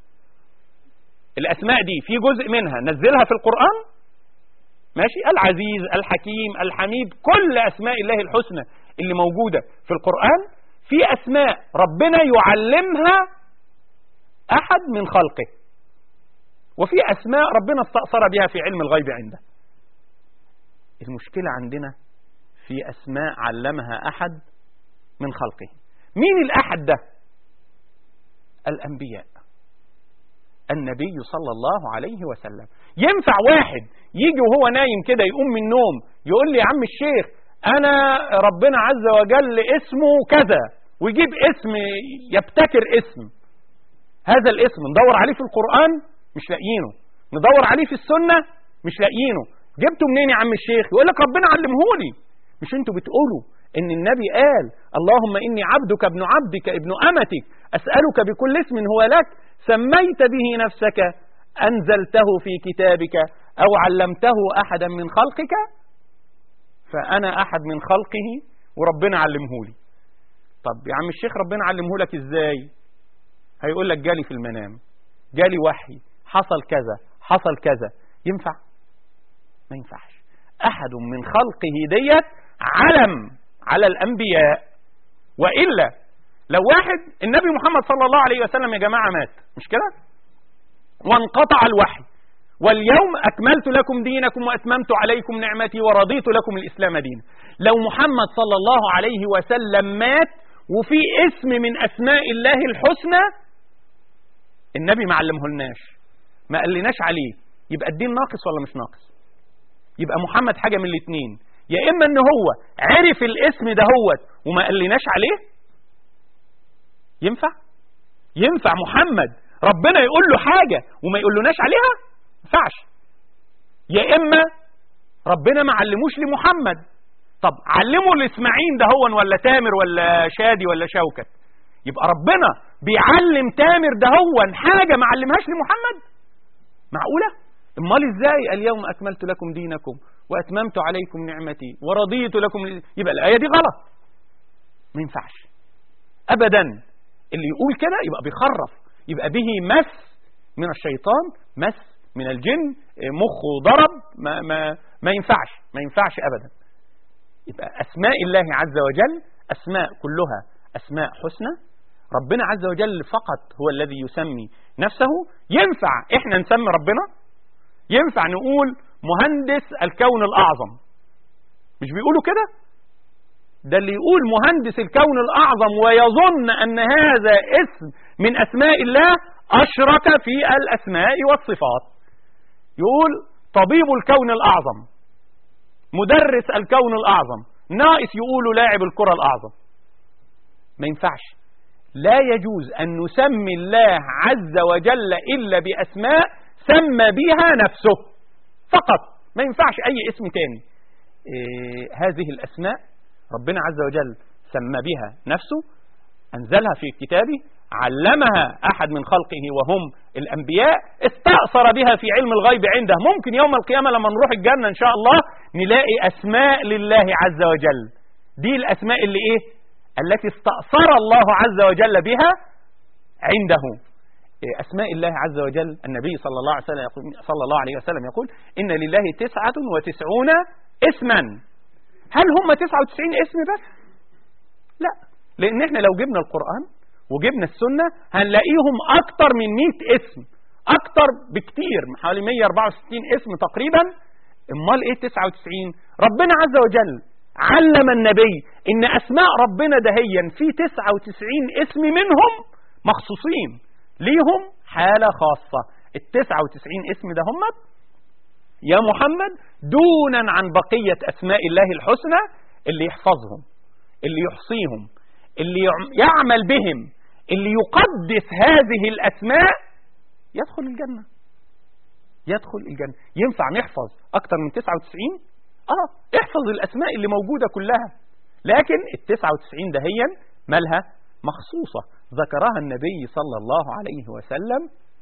الأسماء دي في جزء منها نزلها في القرآن ماشي العزيز الحكيم الحميد كل أسماء الله الحسنى اللي موجودة في القرآن في أسماء ربنا يعلمها أحد من خلقه وفي أسماء ربنا استأثر بها في علم الغيب عنده المشكلة عندنا في أسماء علمها أحد من خلقه مين الأحد ده الأنبياء النبي صلى الله عليه وسلم ينفع واحد يجي وهو نايم كده يقوم من النوم يقول لي يا عم الشيخ أنا ربنا عز وجل اسمه كذا ويجيب اسم يبتكر اسم هذا الاسم ندور عليه في القرآن مش لاقيينه ندور عليه في السنة مش لاقيينه جبته منين يا عم الشيخ يقول لك ربنا علمهولي مش انتوا بتقولوا ان النبي قال اللهم اني عبدك ابن عبدك ابن امتك اسالك بكل اسم هو لك سميت به نفسك انزلته في كتابك او علمته احدا من خلقك فانا احد من خلقه وربنا علمهولي طب يا عم الشيخ ربنا علمهولك ازاي هيقول لك جالي في المنام جالي وحي حصل كذا حصل كذا ينفع ما ينفعش احد من خلقه ديت علم على الانبياء والا لو واحد النبي محمد صلى الله عليه وسلم يا جماعه مات مش كده وانقطع الوحي واليوم اكملت لكم دينكم واتممت عليكم نعمتي ورضيت لكم الاسلام دينا لو محمد صلى الله عليه وسلم مات وفي اسم من اسماء الله الحسنى النبي ما علمهولناش ما قالناش عليه يبقى الدين ناقص ولا مش ناقص يبقى محمد حاجه من الاثنين يا اما ان هو عرف الاسم دهوت وما قالناش عليه ينفع ينفع محمد ربنا يقول له حاجه وما يقولناش عليها ما ينفعش يا اما ربنا ما علموش لمحمد طب علمه لاسماعيل ده هو ولا تامر ولا شادي ولا شوكت يبقى ربنا بيعلم تامر ده هو حاجه ما علمهاش لمحمد معقوله امال ازاي اليوم اكملت لكم دينكم واتممت عليكم نعمتي ورضيت لكم يبقى الايه دي غلط ما ينفعش ابدا اللي يقول كده يبقى بيخرف يبقى به مس من الشيطان مس من الجن مخه ضرب ما, ما, ما ينفعش ما ينفعش ابدا يبقى اسماء الله عز وجل اسماء كلها اسماء حسنى ربنا عز وجل فقط هو الذي يسمي نفسه ينفع احنا نسمي ربنا ينفع نقول مهندس الكون الأعظم مش بيقولوا كده ده اللي يقول مهندس الكون الأعظم ويظن أن هذا اسم من أسماء الله أشرك في الأسماء والصفات يقول طبيب الكون الأعظم مدرس الكون الأعظم ناقص يقولوا لاعب الكرة الأعظم ما ينفعش لا يجوز أن نسمي الله عز وجل إلا بأسماء سمى بها نفسه فقط ما ينفعش أي اسم تاني إيه هذه الأسماء ربنا عز وجل سمى بها نفسه أنزلها في كتابه علمها أحد من خلقه وهم الأنبياء استأثر بها في علم الغيب عنده ممكن يوم القيامة لما نروح الجنة إن شاء الله نلاقي أسماء لله عز وجل دي الأسماء اللي إيه التي استأثر الله عز وجل بها عنده أسماء الله عز وجل النبي صلى الله عليه وسلم يقول, صلى الله عليه وسلم يقول إن لله تسعة وتسعون اسما هل هم تسعة وتسعين اسم بس لا لأن احنا لو جبنا القرآن وجبنا السنة هنلاقيهم أكتر من 100 اسم أكتر بكتير حوالي 164 اسم تقريبا امال ايه 99 ربنا عز وجل علم النبي ان اسماء ربنا دهيا في 99 اسم منهم مخصوصين ليهم حالة خاصة ال 99 اسم ده هم يا محمد دونا عن بقية اسماء الله الحسنى اللي يحفظهم اللي يحصيهم اللي يعمل بهم اللي يقدس هذه الاسماء يدخل الجنة يدخل الجنة ينفع نحفظ اكتر من 99 اه احفظ الاسماء اللي موجودة كلها لكن ال 99 دهيا مالها مخصوصة ذكرها النبي صلى الله عليه وسلم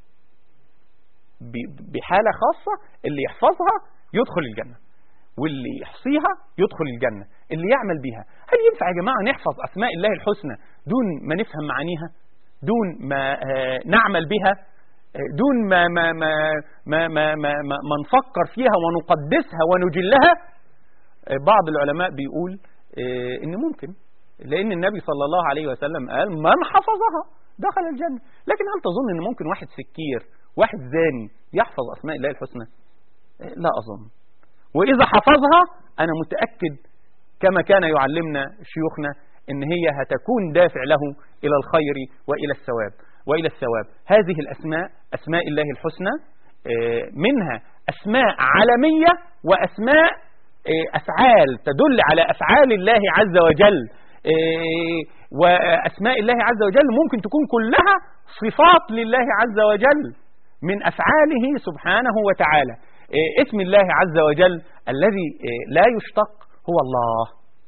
بحالة خاصة اللي يحفظها يدخل الجنة واللي يحصيها يدخل الجنة اللي يعمل بها هل ينفع يا جماعة نحفظ أسماء الله الحسنى دون ما نفهم معانيها دون ما نعمل بها دون ما ما ما ما ما, ما, ما, ما نفكر فيها ونقدسها ونجلها بعض العلماء بيقول ان ممكن لان النبي صلى الله عليه وسلم قال من حفظها دخل الجنة لكن هل تظن ان ممكن واحد سكير واحد زاني يحفظ اسماء الله الحسنى لا اظن واذا حفظها انا متأكد كما كان يعلمنا شيوخنا ان هي هتكون دافع له الى الخير والى الثواب والى الثواب هذه الاسماء اسماء الله الحسنى منها اسماء عالمية واسماء افعال تدل على افعال الله عز وجل واسماء الله عز وجل ممكن تكون كلها صفات لله عز وجل من افعاله سبحانه وتعالى اسم الله عز وجل الذي لا يشتق هو الله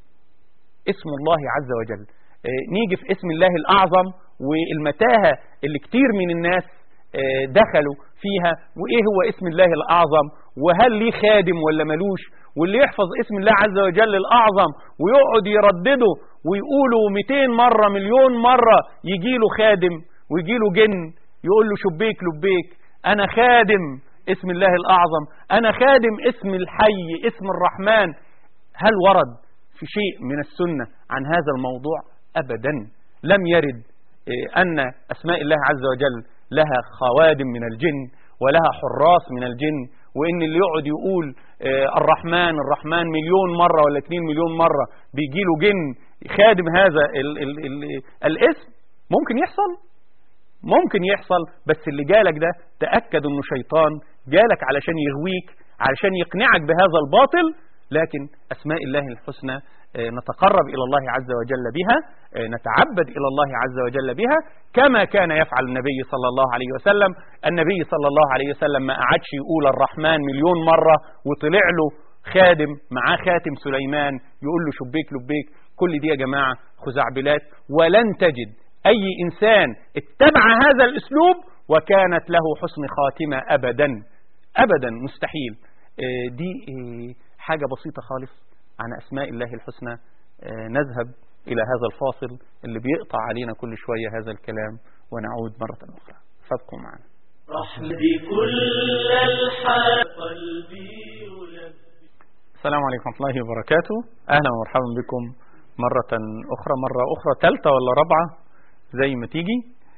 اسم الله عز وجل نيجي في اسم الله الأعظم والمتاهة اللي كتير من الناس دخلوا فيها وإيه هو اسم الله الأعظم وهل ليه خادم ولا ملوش واللي يحفظ اسم الله عز وجل الأعظم ويقعد يردده ويقوله 200 مرة مليون مرة يجي له خادم ويجي له جن يقول له شبيك لبيك أنا خادم اسم الله الأعظم أنا خادم اسم الحي اسم الرحمن هل ورد في شيء من السنة عن هذا الموضوع أبدا لم يرد أن أسماء الله عز وجل لها خوادم من الجن ولها حراس من الجن وإن اللي يقعد يقول الرحمن الرحمن مليون مرة ولا 2 مليون مرة بيجي له جن خادم هذا ال ال ال الاسم ممكن يحصل ممكن يحصل بس اللي جالك ده تأكد انه شيطان جالك علشان يغويك علشان يقنعك بهذا الباطل لكن أسماء الله الحسنى نتقرب إلى الله عز وجل بها نتعبد إلى الله عز وجل بها كما كان يفعل النبي صلى الله عليه وسلم النبي صلى الله عليه وسلم ما قعدش يقول الرحمن مليون مرة وطلع له خادم معاه خاتم سليمان يقول له شبيك لبيك كل دي يا جماعة خزعبلات ولن تجد أي إنسان اتبع هذا الأسلوب وكانت له حسن خاتمة أبدا أبدا مستحيل دي حاجة بسيطة خالص عن أسماء الله الحسنى نذهب إلى هذا الفاصل اللي بيقطع علينا كل شوية هذا الكلام ونعود مرة أخرى فابقوا معنا رحمتي كل الحال قلبي يلبي السلام عليكم ورحمة الله وبركاته أهلا ومرحبا بكم مرة أخرى مرة أخرى ثالثة ولا رابعة زي ما تيجي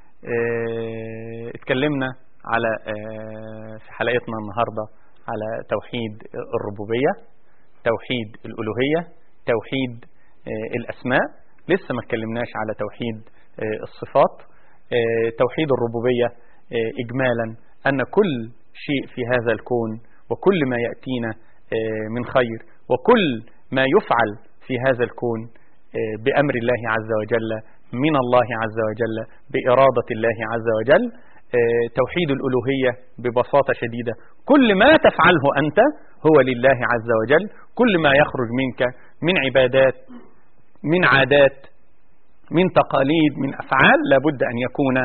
اه اتكلمنا على اه في حلقتنا النهاردة على توحيد الربوبية توحيد الألوهية توحيد آه، الأسماء لسه ما اتكلمناش على توحيد آه، الصفات آه، توحيد الربوبية آه، إجمالا أن كل شيء في هذا الكون وكل ما يأتينا آه، من خير وكل ما يفعل في هذا الكون آه، بأمر الله عز وجل من الله عز وجل بإرادة الله عز وجل آه، توحيد الألوهية ببساطة شديدة كل ما تفعله أنت هو لله عز وجل كل ما يخرج منك من عبادات من عادات من تقاليد من أفعال لابد أن يكون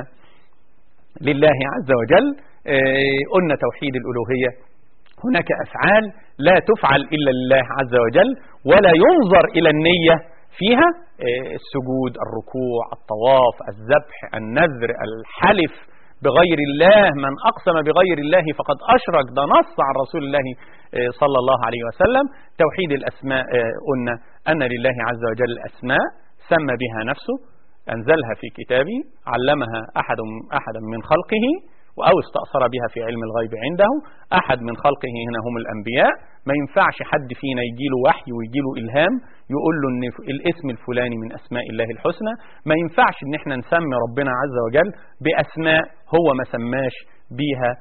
لله عز وجل آه، قلنا توحيد الألوهية هناك أفعال لا تفعل إلا لله عز وجل ولا ينظر إلى النية فيها آه، السجود الركوع الطواف الذبح النذر الحلف بغير الله من أقسم بغير الله فقد أشرك ده نص عن رسول الله آه، صلى الله عليه وسلم توحيد الأسماء آه، قلنا أن لله عز وجل أسماء سمى بها نفسه أنزلها في كتابه علمها أحد أحدا من خلقه أو استأثر بها في علم الغيب عنده أحد من خلقه هنا هم الأنبياء ما ينفعش حد فينا يجيله وحي ويجيله إلهام يقول له إن الاسم الفلاني من أسماء الله الحسنى ما ينفعش إن احنا نسمي ربنا عز وجل بأسماء هو ما سماش بيها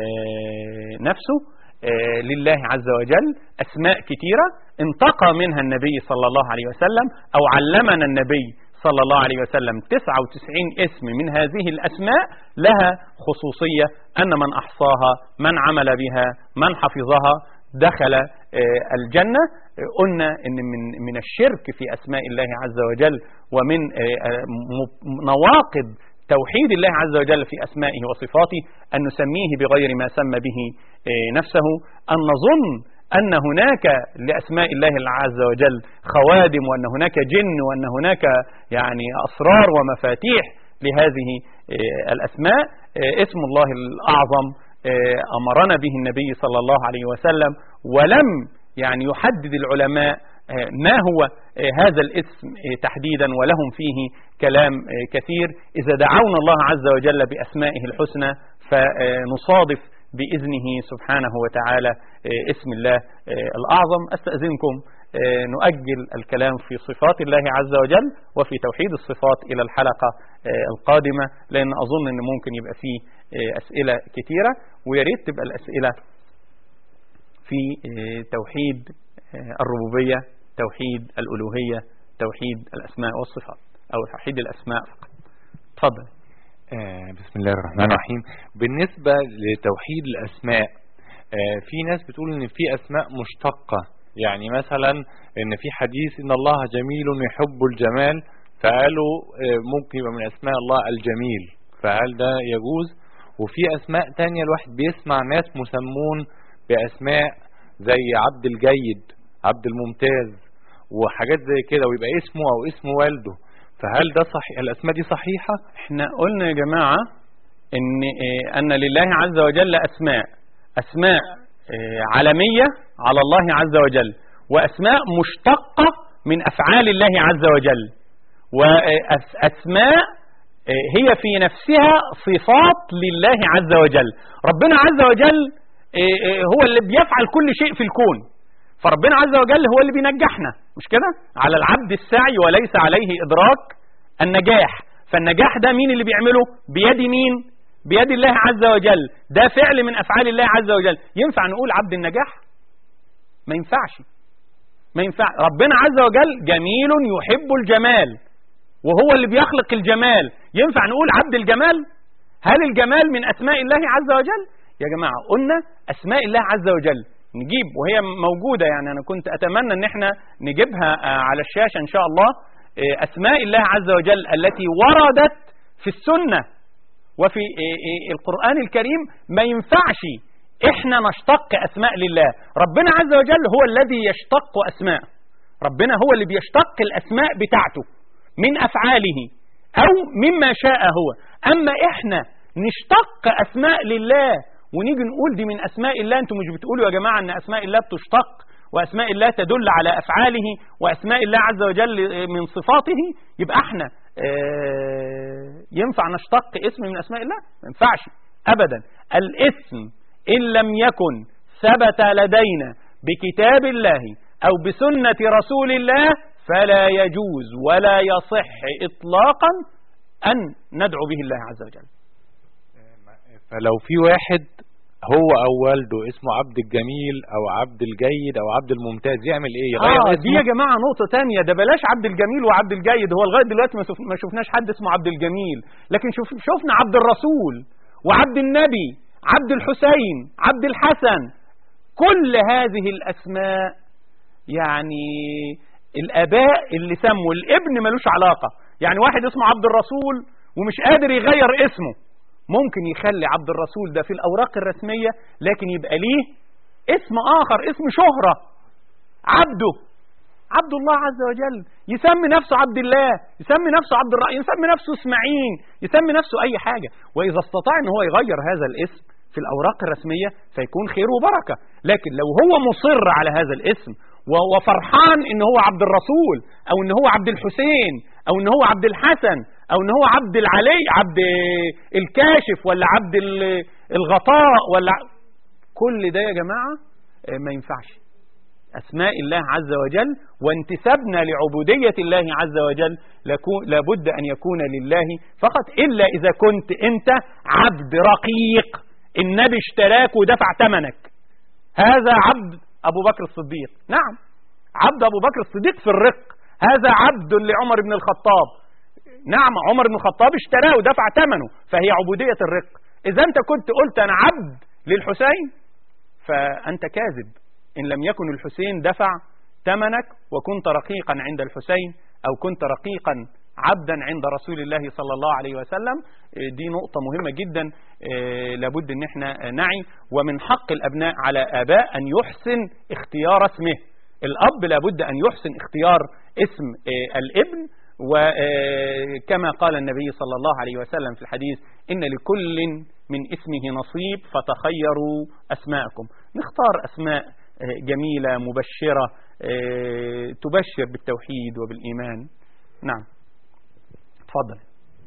آه، نفسه آه، لله عز وجل أسماء كتيرة انتقى منها النبي صلى الله عليه وسلم أو علمنا النبي صلى الله عليه وسلم 99 اسم من هذه الأسماء لها خصوصية أن من أحصاها من عمل بها من حفظها دخل آه، الجنة آه، قلنا أن من, من الشرك في أسماء الله عز وجل ومن آه، آه، م- نواقض توحيد الله عز وجل في أسمائه وصفاته أن نسميه بغير ما سمى به آه، نفسه أن نظن أن هناك لأسماء الله عز وجل خوادم وأن هناك جن وأن هناك يعني أسرار ومفاتيح لهذه آه، الأسماء آه، اسم الله الأعظم آه، أمرنا به النبي صلى الله عليه وسلم ولم يعني يحدد العلماء آه، ما هو آه، هذا الاسم آه، تحديدا ولهم فيه كلام آه، كثير إذا دعونا الله عز وجل بأسمائه الحسنى فنصادف بإذنه سبحانه وتعالى آه، اسم الله آه، الأعظم أستأذنكم آه، نؤجل الكلام في صفات الله عز وجل وفي توحيد الصفات إلى الحلقة آه، القادمة لأن أظن أن ممكن يبقى فيه آه، أسئلة كثيرة وياريت تبقى الأسئلة في آه، توحيد آه، الربوبية توحيد الألوهية توحيد الأسماء والصفات أو توحيد الأسماء فقط تفضل آه، بسم الله الرحمن الرحيم بالنسبة لتوحيد الأسماء آه، في ناس بتقول إن في أسماء مشتقة يعني مثلا إن في حديث إن الله جميل يحب الجمال فقالوا آه، ممكن يبقى من أسماء الله الجميل فهل ده يجوز وفي أسماء تانية الواحد بيسمع ناس مسمون بأسماء زي عبد الجيد عبد الممتاز وحاجات زي كده ويبقى اسمه أو اسم والده فهل ده صحيح الأسماء دي صحيحة احنا قلنا يا جماعة ان اه ان لله عز وجل اسماء اسماء اه عالمية على الله عز وجل واسماء مشتقة من افعال الله عز وجل واسماء هي في نفسها صفات لله عز وجل ربنا عز وجل اه اه هو اللي بيفعل كل شيء في الكون فربنا عز وجل هو اللي بينجحنا مش كده على العبد السعي وليس عليه إدراك النجاح فالنجاح ده مين اللي بيعمله بيد مين بيد الله عز وجل ده فعل من أفعال الله عز وجل ينفع نقول عبد النجاح ما ينفعش ما ينفع ربنا عز وجل جميل يحب الجمال وهو اللي بيخلق الجمال ينفع نقول عبد الجمال هل الجمال من أسماء الله عز وجل يا جماعة قلنا أسماء الله عز وجل نجيب وهي موجودة يعني أنا كنت أتمنى أن احنا نجيبها على الشاشة إن شاء الله أسماء الله عز وجل التي وردت في السنة وفي القرآن الكريم ما ينفعش احنا نشتق أسماء لله ربنا عز وجل هو الذي يشتق أسماء ربنا هو اللي بيشتق الأسماء بتاعته من أفعاله أو مما شاء هو أما احنا نشتق أسماء لله ونيجي نقول دي من أسماء الله أنتم مش بتقولوا يا جماعة أن أسماء الله بتشتق وأسماء الله تدل على أفعاله وأسماء الله عز وجل من صفاته يبقى احنا اه ينفع نشتق اسم من أسماء الله ما ينفعش أبدا الاسم إن لم يكن ثبت لدينا بكتاب الله أو بسنة رسول الله فلا يجوز ولا يصح إطلاقا أن ندعو به الله عز وجل فلو في واحد هو او والده اسمه عبد الجميل او عبد الجيد او عبد الممتاز يعمل ايه يغير آه اسمه دي يا جماعة نقطة تانية ده بلاش عبد الجميل وعبد الجيد هو لغاية دلوقتي ما شف- ما شفناش حد اسمه عبد الجميل لكن شوف شفنا عبد الرسول وعبد النبي عبد الحسين عبد الحسن كل هذه الأسماء يعني الآباء اللي سموا الابن ملوش علاقة يعني واحد اسمه عبد الرسول ومش قادر يغير اسمه ممكن يخلي عبد الرسول ده في الأوراق الرسمية لكن يبقى ليه اسم آخر اسم شهرة عبده عبد الله عز وجل يسمي نفسه عبد الله يسمي نفسه عبد الرحمن يسمي نفسه اسماعيل يسمي نفسه أي حاجة وإذا استطاع أن هو يغير هذا الاسم في الأوراق الرسمية فيكون خير وبركة لكن لو هو مصر على هذا الاسم و- وفرحان ان هو عبد الرسول او ان هو عبد الحسين او ان هو عبد الحسن او ان هو عبد العلي عبد الكاشف ولا عبد ال- الغطاء ولا كل ده يا جماعة آه، ما ينفعش أسماء الله عز وجل وانتسابنا لعبودية الله عز وجل لكو- لابد أن يكون لله فقط إلا إذا كنت أنت عبد رقيق النبي اشتراك ودفع ثمنك هذا عبد أبو بكر الصديق نعم عبد أبو بكر الصديق في الرق هذا عبد لعمر بن الخطاب نعم عمر بن الخطاب اشتراه ودفع ثمنه فهي عبودية الرق إذا أنت كنت قلت أنا عبد للحسين فأنت كاذب إن لم يكن الحسين دفع ثمنك وكنت رقيقا عند الحسين أو كنت رقيقا عبدا عند رسول الله صلى الله عليه وسلم إيه، دي نقطة مهمة جدا إيه، لابد ان احنا نعي ومن حق الابناء على اباء ان يحسن اختيار اسمه الاب لابد ان يحسن اختيار اسم إيه، الابن وكما قال النبي صلى الله عليه وسلم في الحديث إن لكل من اسمه نصيب فتخيروا أسماءكم نختار أسماء آه، جميلة مبشرة آه، تبشر بالتوحيد وبالإيمان نعم تفضل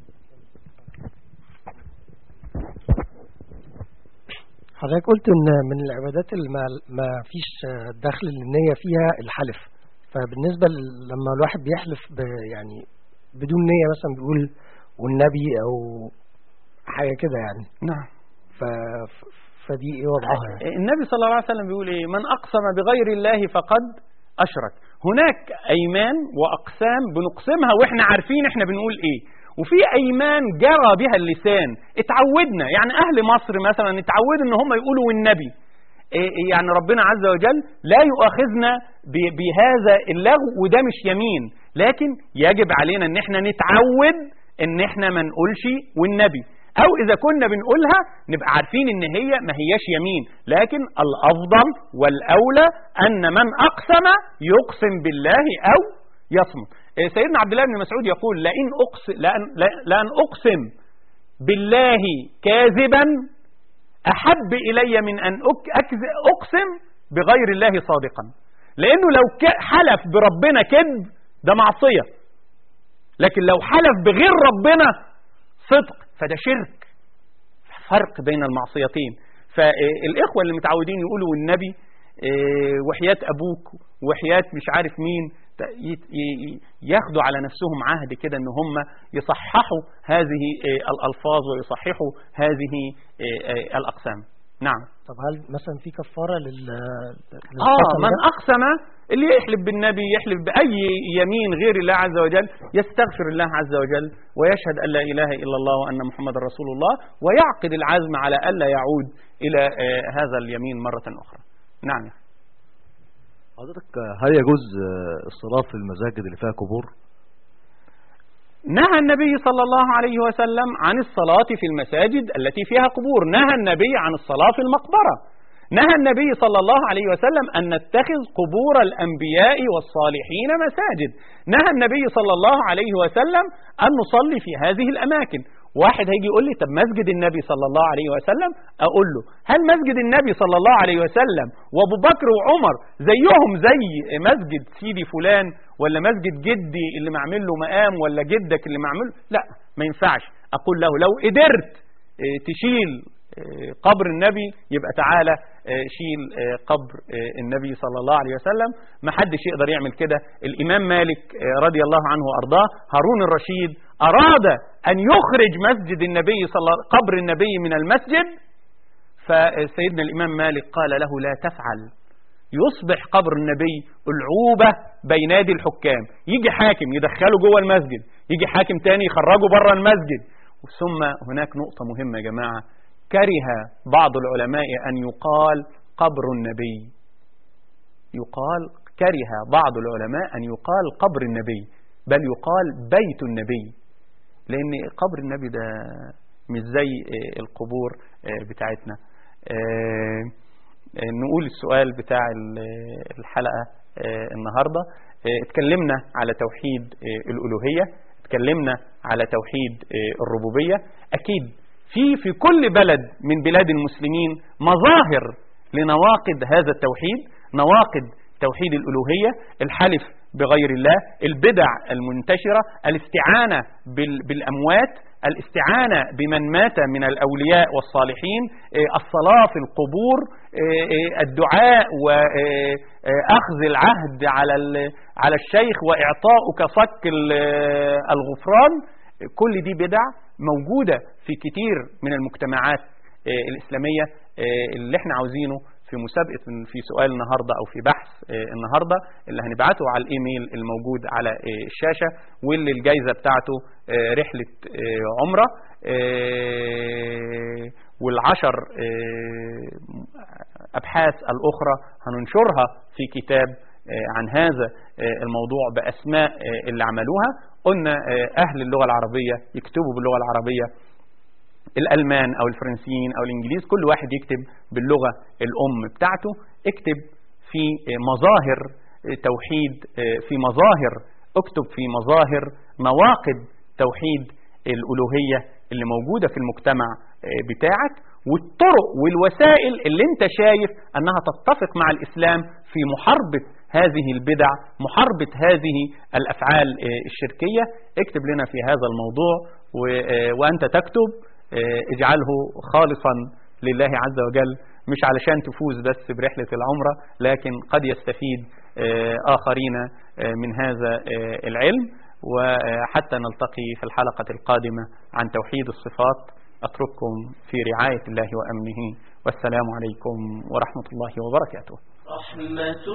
حضرتك قلت ان من العبادات اللي ما, ما فيش دخل للنية فيها الحلف فبالنسبة ل- لما الواحد بيحلف ب يعني بدون نية مثلا بيقول والنبي او حاجة كده يعني نعم ف ف- فدي ايه وضعها يعني النبي صلى الله عليه وسلم بيقول ايه من اقسم بغير الله فقد اشرك هناك ايمان واقسام بنقسمها واحنا عارفين احنا بنقول ايه وفي ايمان جرى بها اللسان اتعودنا يعني اهل مصر مثلا اتعودوا ان هم يقولوا والنبي إيه يعني ربنا عز وجل لا يؤاخذنا ب- بهذا اللغو وده مش يمين لكن يجب علينا ان احنا نتعود ان احنا ما نقولش والنبي او اذا كنا بنقولها نبقى عارفين ان هي ما هياش يمين لكن الافضل والاولى ان من اقسم يقسم بالله او يصمت إيه سيدنا عبد الله بن مسعود يقول لئن اقسم لأن, لأن اقسم بالله كاذبا أحب إلي من أن أك- أكذ- أقسم بغير الله صادقا لأنه لو ك- حلف بربنا كذب ده معصية لكن لو حلف بغير ربنا صدق فده شرك فرق بين المعصيتين فالإخوة اللي متعودين يقولوا النبي إيه، وحياة أبوك وحياة مش عارف مين ت- ي- ي- ياخدوا على نفسهم عهد كده ان هم يصححوا هذه إيه، الألفاظ ويصححوا هذه إيه، إيه، الأقسام نعم طب هل مثلا في كفارة لل آه للقسم من ده؟ أقسم اللي يحلف بالنبي يحلف بأي يمين غير الله عز وجل يستغفر الله عز وجل ويشهد أن لا إله إلا الله وأن محمد رسول الله ويعقد العزم على ألا يعود إلى آه، هذا اليمين مرة أخرى نعم يا أخي. حضرتك هل يجوز آه، الصلاة في المساجد اللي فيها قبور؟ نهى النبي صلى الله عليه وسلم عن الصلاة في المساجد التي فيها قبور نهى النبي عن الصلاة في المقبرة نهى النبي صلى الله عليه وسلم أن نتخذ قبور الأنبياء والصالحين مساجد نهى النبي صلى الله عليه وسلم أن نصلي في هذه الأماكن واحد هيجي يقول لي طب مسجد النبي صلى الله عليه وسلم أقول له هل مسجد النبي صلى الله عليه وسلم وأبو بكر وعمر زيهم زي مسجد سيدي فلان ولا مسجد جدي اللي معمل له مقام ولا جدك اللي معمل لا ما ينفعش أقول له لو قدرت إيه، تشيل آه، قبر النبي يبقى تعالى آه، شيل آه، قبر آه، النبي صلى الله عليه وسلم ما حدش يقدر يعمل كده الإمام مالك آه، رضي الله عنه وأرضاه هارون الرشيد أراد أن يخرج مسجد النبي صلى الله قبر النبي من المسجد فسيدنا الإمام مالك قال له لا تفعل يصبح قبر النبي العوبة بين يدي الحكام يجي حاكم يدخله جوه المسجد يجي حاكم تاني يخرجه بره المسجد ثم هناك نقطة مهمة يا جماعة كره بعض العلماء أن يقال قبر النبي يقال كره بعض العلماء أن يقال قبر النبي بل يقال بيت النبي لأن قبر النبي ده مش زي آه، القبور آه، بتاعتنا آه، آه، نقول السؤال بتاع ال- الحلقة آه، النهاردة آه، اتكلمنا على توحيد آه، الألوهية اتكلمنا على توحيد آه، الربوبية أكيد في في كل بلد من بلاد المسلمين مظاهر لنواقض هذا التوحيد نواقض توحيد الألوهية الحلف بغير الله البدع المنتشرة الاستعانة بال- بالأموات الاستعانة بمن مات من الأولياء والصالحين آه، الصلاة في القبور آه، آه، الدعاء وأخذ العهد على ال- على الشيخ وإعطاؤك صك ال- آه، الغفران كل دي بدع موجودة في كتير من المجتمعات آه، الإسلامية آه، اللي احنا عاوزينه في مسابقة في سؤال النهاردة أو في بحث آه، النهاردة اللي هنبعته على الإيميل الموجود على آه، الشاشة واللي الجايزة بتاعته آه، رحلة آه، عمرة آه، والعشر آه، أبحاث الأخرى هننشرها في كتاب آه، عن هذا آه، الموضوع بأسماء آه، اللي عملوها قلنا آه، أهل اللغة العربية يكتبوا باللغة العربية الألمان أو الفرنسيين أو الإنجليز كل واحد يكتب باللغة الأم بتاعته اكتب في آه، مظاهر آه، توحيد آه، في مظاهر اكتب في مظاهر نواقض توحيد الألوهية اللي موجودة في المجتمع آه، بتاعك والطرق والوسائل اللي انت شايف انها تتفق مع الاسلام في محاربة هذه البدع محاربة هذه الافعال آه، الشركية اكتب لنا في هذا الموضوع و- آه، وانت تكتب آه، اجعله خالصا لله عز وجل مش علشان تفوز بس برحلة العمرة لكن قد يستفيد آه، آخرين آه، من هذا آه، العلم وحتى نلتقي في الحلقة القادمة عن توحيد الصفات أترككم في رعاية الله وأمنه والسلام عليكم ورحمة الله وبركاته رحمة